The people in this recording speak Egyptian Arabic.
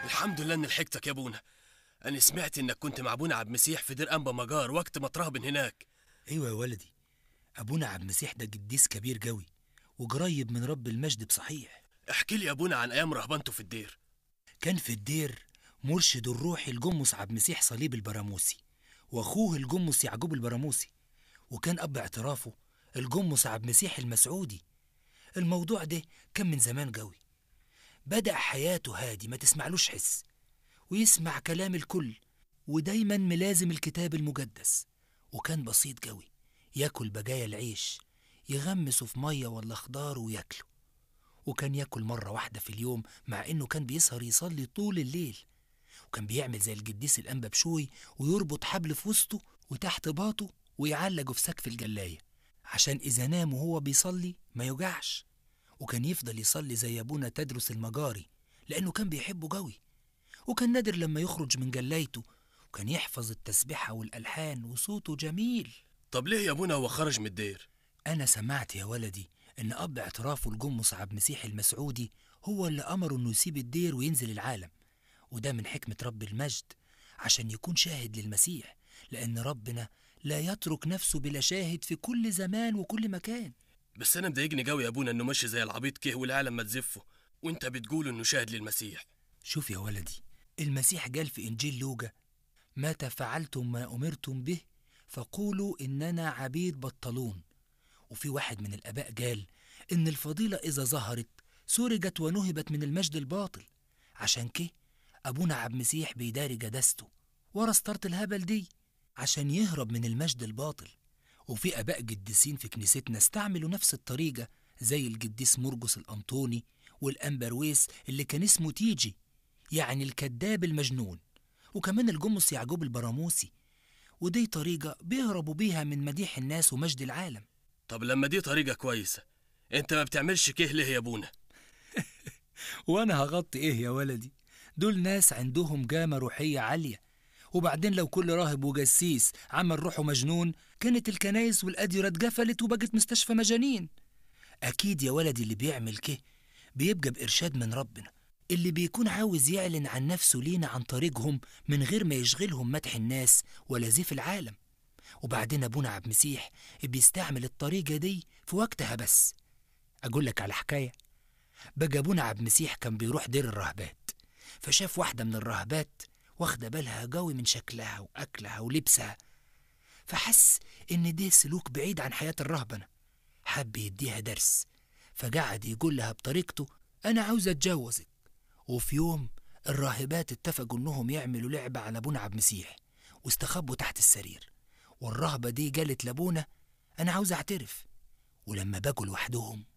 الحمد لله اني لحقتك يا ابونا انا سمعت انك كنت مع ابونا عبد المسيح في دير انبا مجار وقت ما ترهبن هناك ايوه يا ولدي ابونا عبد المسيح ده قديس كبير قوي وقريب من رب المجد بصحيح احكي لي يا ابونا عن ايام رهبنته في الدير كان في الدير مرشد الروحي الجمص عبد المسيح صليب البراموسي واخوه الجمص يعقوب البراموسي وكان اب اعترافه الجمص عبد المسيح المسعودي الموضوع ده كان من زمان قوي بدأ حياته هادي ما تسمعلوش حس ويسمع كلام الكل ودايما ملازم الكتاب المقدس وكان بسيط قوي ياكل بجايا العيش يغمسه في مية ولا خضار وياكله وكان ياكل مرة واحدة في اليوم مع إنه كان بيسهر يصلي طول الليل وكان بيعمل زي القديس الأنبا بشوي ويربط حبل في وسطه وتحت باطه ويعلقه في سقف الجلاية عشان إذا نام وهو بيصلي ما يوجعش وكان يفضل يصلي زي أبونا تدرس المجاري لأنه كان بيحبه قوي وكان نادر لما يخرج من جلايته وكان يحفظ التسبيحة والألحان وصوته جميل طب ليه يا ابونا هو خرج من الدير أنا سمعت يا ولدي إن أب اعترافه الجمص عبد المسيح المسعودي هو اللي أمره إنه يسيب الدير وينزل العالم وده من حكمة رب المجد عشان يكون شاهد للمسيح لأن ربنا لا يترك نفسه بلا شاهد في كل زمان وكل مكان بس انا مضايقني قوي يا ابونا انه ماشي زي العبيط كيه والعالم ما تزفه وانت بتقول انه شاهد للمسيح شوف يا ولدي المسيح قال في إنجيل لوجا متى فعلتم ما أمرتم به فقولوا إننا عبيد بطلون وفي واحد من الآباء قال إن الفضيلة إذا ظهرت سرجت ونهبت من المجد الباطل عشان كده أبونا عبد المسيح بيداري جدسته ورا ستارة الهبل دي عشان يهرب من المجد الباطل وفي آباء قديسين في كنيستنا استعملوا نفس الطريقة زي القديس مرجس الأنطوني والأنبرويس اللي كان اسمه تيجي يعني الكذاب المجنون وكمان الجمص يعقوب البراموسي ودي طريقة بيهربوا بيها من مديح الناس ومجد العالم طب لما دي طريقة كويسة انت ما بتعملش كيه ليه يا ابونا وأنا هغطي إيه يا ولدي دول ناس عندهم جامة روحية عالية وبعدين لو كل راهب وجسيس عمل روحه مجنون كانت الكنايس والأديرة اتقفلت وبقت مستشفى مجانين أكيد يا ولدي اللي بيعمل كده بيبقى بإرشاد من ربنا اللي بيكون عاوز يعلن عن نفسه لينا عن طريقهم من غير ما يشغلهم مدح الناس ولا زيف العالم وبعدين أبونا عبد المسيح بيستعمل الطريقة دي في وقتها بس أقول لك على حكاية بقى أبونا عبد المسيح كان بيروح دير الرهبات فشاف واحدة من الراهبات واخدة بالها قوي من شكلها وأكلها ولبسها فحس إن ده سلوك بعيد عن حياة الرهبنة حب يديها درس فقعد يقول لها بطريقته أنا عاوز أتجوزك وفي يوم الراهبات اتفقوا إنهم يعملوا لعبة على أبونا عبد المسيح واستخبوا تحت السرير والرهبة دي قالت لأبونا أنا عاوز أعترف ولما بقوا لوحدهم